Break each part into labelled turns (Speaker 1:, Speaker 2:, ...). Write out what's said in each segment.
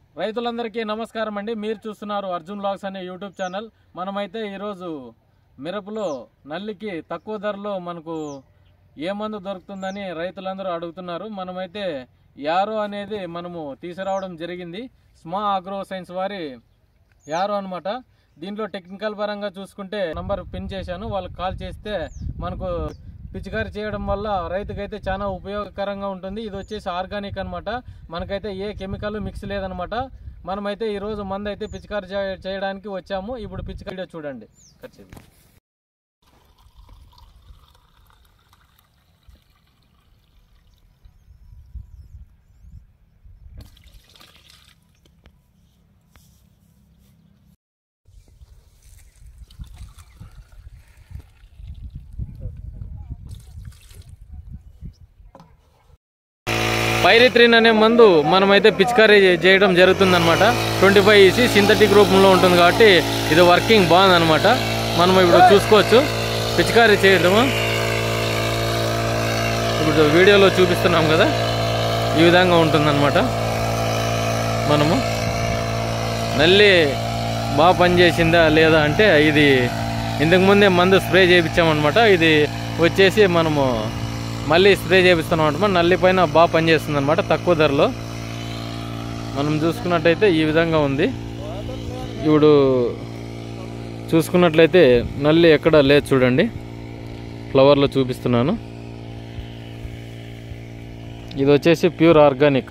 Speaker 1: రైతులందరికీ నమస్కారం అండి మీరు చూస్తున్నారు అర్జున్ బ్లాగ్స్ అనే యూట్యూబ్ ఛానల్ మనమైతే ఈరోజు మిరపలో నల్లికి తక్కువ ధరలో మనకు ఏ మందు దొరుకుతుందని రైతులందరూ అడుగుతున్నారు మనమైతే యారో అనేది మనము తీసుకురావడం జరిగింది స్మా అగ్రో సైన్స్ వారి యారో అన్నమాట దీంట్లో టెక్నికల్ పరంగా చూసుకుంటే నంబర్ పిన్ చేశాను వాళ్ళకి కాల్ చేస్తే మనకు పిచికారి చేయడం వల్ల రైతుకైతే చాలా ఉపయోగకరంగా ఉంటుంది ఇది వచ్చేసి ఆర్గానిక్ అన్నమాట మనకైతే ఏ కెమికల్ మిక్స్ లేదనమాట మనమైతే ఈరోజు మందు అయితే పిచికారి చే- చేయడానికి వచ్చాము ఇప్పుడు పిచికారి వీడియో చూడండి ఖచ్చితంగా పైరిత్రిన్ అనే మందు మనమైతే పిచికారీ చేయడం జరుగుతుందన్నమాట ట్వంటీ ఫైవ్ ఈసీ సింథటిక్ రూపంలో ఉంటుంది కాబట్టి ఇది వర్కింగ్ బాగుందన్నమాట మనం ఇప్పుడు చూసుకోవచ్చు పిచికారీ చేయడము ఇప్పుడు వీడియోలో చూపిస్తున్నాం కదా ఈ విధంగా ఉంటుందన్నమాట మనము నల్లి బాగా పనిచేసిందా లేదా అంటే ఇది ఇంతకుముందే మందు స్ప్రే చేయించామన్నమాట ఇది వచ్చేసి మనము మళ్ళీ స్ప్రే చేపిస్తున్నాం అనమాట నల్లి పైన బాగా పనిచేస్తుంది అనమాట తక్కువ ధరలో మనం చూసుకున్నట్టయితే ఈ విధంగా ఉంది ఇప్పుడు చూసుకున్నట్లయితే నల్లి ఎక్కడ లేదు చూడండి ఫ్లవర్లో చూపిస్తున్నాను ఇది వచ్చేసి ప్యూర్ ఆర్గానిక్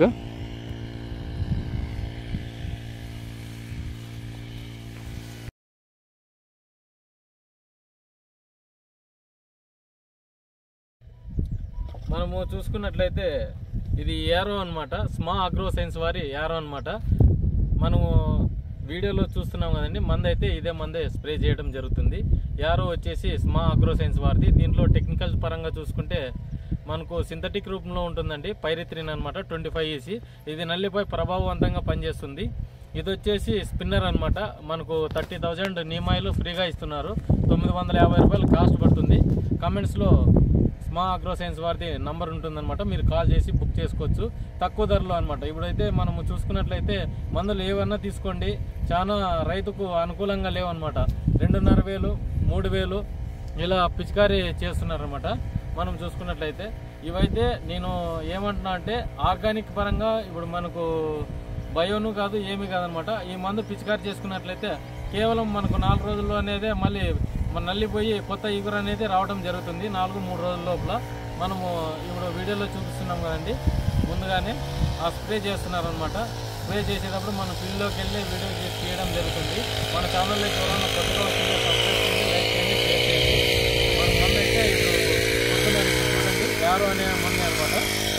Speaker 1: మనము చూసుకున్నట్లయితే ఇది ఏరో అన్నమాట స్మా అగ్రో సైన్స్ వారి ఏరో అన్నమాట మనము వీడియోలో చూస్తున్నాం కదండి మందు అయితే ఇదే మందే స్ప్రే చేయడం జరుగుతుంది యారో వచ్చేసి స్మా అగ్రో సైన్స్ వారిది దీంట్లో టెక్నికల్ పరంగా చూసుకుంటే మనకు సింథటిక్ రూపంలో ఉంటుందండి పైరిత్రిన్ అనమాట ట్వంటీ ఫైవ్ ఈసీ ఇది నల్లిపై ప్రభావవంతంగా పనిచేస్తుంది ఇది వచ్చేసి స్పిన్నర్ అన్నమాట మనకు థర్టీ థౌజండ్ నీమాయిలు ఫ్రీగా ఇస్తున్నారు తొమ్మిది వందల యాభై రూపాయలు కాస్ట్ పడుతుంది కమెంట్స్లో స్మా అగ్రో సైన్స్ వారిది నంబర్ ఉంటుందన్నమాట మీరు కాల్ చేసి బుక్ చేసుకోవచ్చు తక్కువ ధరలో అనమాట ఇప్పుడైతే మనము చూసుకున్నట్లయితే మందులు ఏవన్నా తీసుకోండి చాలా రైతుకు అనుకూలంగా లేవన్నమాట రెండున్నర వేలు మూడు వేలు ఇలా పిచికారీ చేస్తున్నారన్నమాట మనం చూసుకున్నట్లయితే ఇవైతే నేను ఏమంటున్నా అంటే ఆర్గానిక్ పరంగా ఇప్పుడు మనకు బయోను కాదు ఏమీ కాదనమాట ఈ మందు పిచికారి చేసుకున్నట్లయితే కేవలం మనకు నాలుగు రోజుల్లో అనేదే మళ్ళీ మన నల్లిపోయి కొత్త ఇగురు అనేది రావడం జరుగుతుంది నాలుగు మూడు రోజుల లోపల మనము ఇప్పుడు వీడియోలో చూపిస్తున్నాం కదండి ముందుగానే ఆ స్ప్రే చేస్తున్నారనమాట స్ప్రే చేసేటప్పుడు మనం ఫీల్డ్లోకి వెళ్ళి వీడియో చేసి తీయడం జరుగుతుంది మన ఛానల్లోకి ఎవరైనా కొత్తగా వస్తుందో సబ్స్క్రైబ్ చేయండి లైక్ చేయండి షేర్ చేయండి మన మందు అయితే ఇప్పుడు కొత్తగా చూడండి యారో అనే మంది అనమాట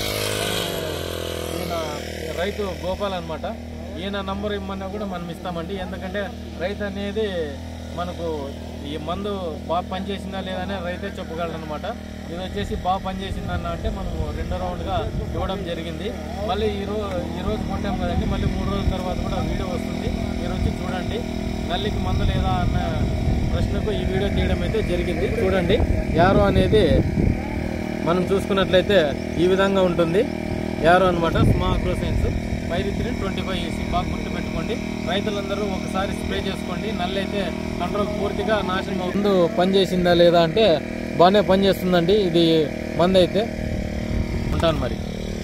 Speaker 1: ఈయన రైతు గోపాల్ అన్నమాట ఈయన నంబర్ ఇమ్మన్నా కూడా మనం ఇస్తామండి ఎందుకంటే రైతు అనేది మనకు ఈ మందు బాగా పనిచేసిందా లేదా అని రైతే చెప్పగలరు అనమాట ఇది వచ్చేసి బాగా పనిచేసిందన్న అంటే మనము రెండో రౌండ్గా ఇవ్వడం జరిగింది మళ్ళీ ఈ రోజు ఈ రోజు కొంటాం కదండి మళ్ళీ మూడు రోజుల తర్వాత కూడా వీడియో వస్తుంది మీరు వచ్చి చూడండి నల్లికి మందు లేదా అన్న ప్రశ్నకు ఈ వీడియో తీయడం అయితే జరిగింది చూడండి యారో అనేది మనం చూసుకున్నట్లయితే ఈ విధంగా ఉంటుంది యారో అనమాట స్మా అగ్రో సైన్స్ పైరిత్రి ట్వంటీ ఫైవ్ ఈసీ బాగా గుర్తుపెట్టుకోండి రైతులందరూ ఒకసారి స్ప్రే చేసుకోండి నల్లి అయితే కంట్రోల్ పూర్తిగా నాశనం అవుతుంది పనిచేసిందా లేదా అంటే బాగానే పనిచేస్తుందండి ఇది మంది అయితే ఉంటాను మరి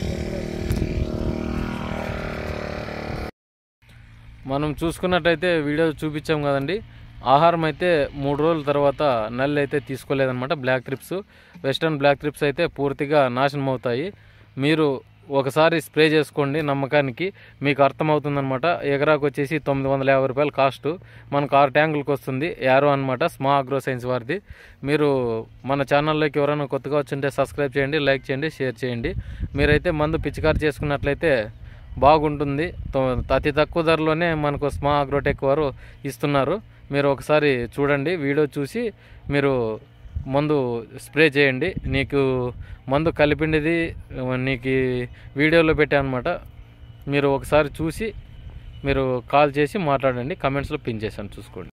Speaker 1: మనం చూసుకున్నట్టయితే వీడియో చూపించాం కదండి ఆహారం అయితే మూడు రోజుల తర్వాత నల్లి అయితే తీసుకోలేదన్నమాట black thrips western black thrips అయితే పూర్తిగా నాశనం అవుతాయి మీరు ఒకసారి స్ప్రే చేసుకోండి నమ్మకానికి మీకు అర్థమవుతుందన్నమాట ఎకరాకు వచ్చేసి తొమ్మిది వందల యాభై రూపాయలు కాస్ట్ మనకు ఆరు ట్యాంకులకు వస్తుంది యారో అనమాట స్మా అగ్రో సైన్స్ వారిది మీరు మన ఛానల్లోకి ఎవరైనా కొత్తగా వచ్చింటే సబ్స్క్రైబ్ చేయండి లైక్ చేయండి షేర్ చేయండి మీరైతే మందు పిచికారి చేసుకున్నట్లయితే బాగుంటుంది తో- అతి తక్కువ ధరలోనే మనకు స్మా అగ్రోటెక్ వారు ఇస్తున్నారు మీరు ఒకసారి చూడండి వీడియో చూసి మీరు మందు స్ప్రే చేయండి నీకు మందు కలిపిండిది నీకు ఈ వీడియోలో పెట్టానమాట మీరు ఒకసారి చూసి మీరు కాల్ చేసి మాట్లాడండి కమెంట్స్లో పిన్ చేశాను చూసుకోండి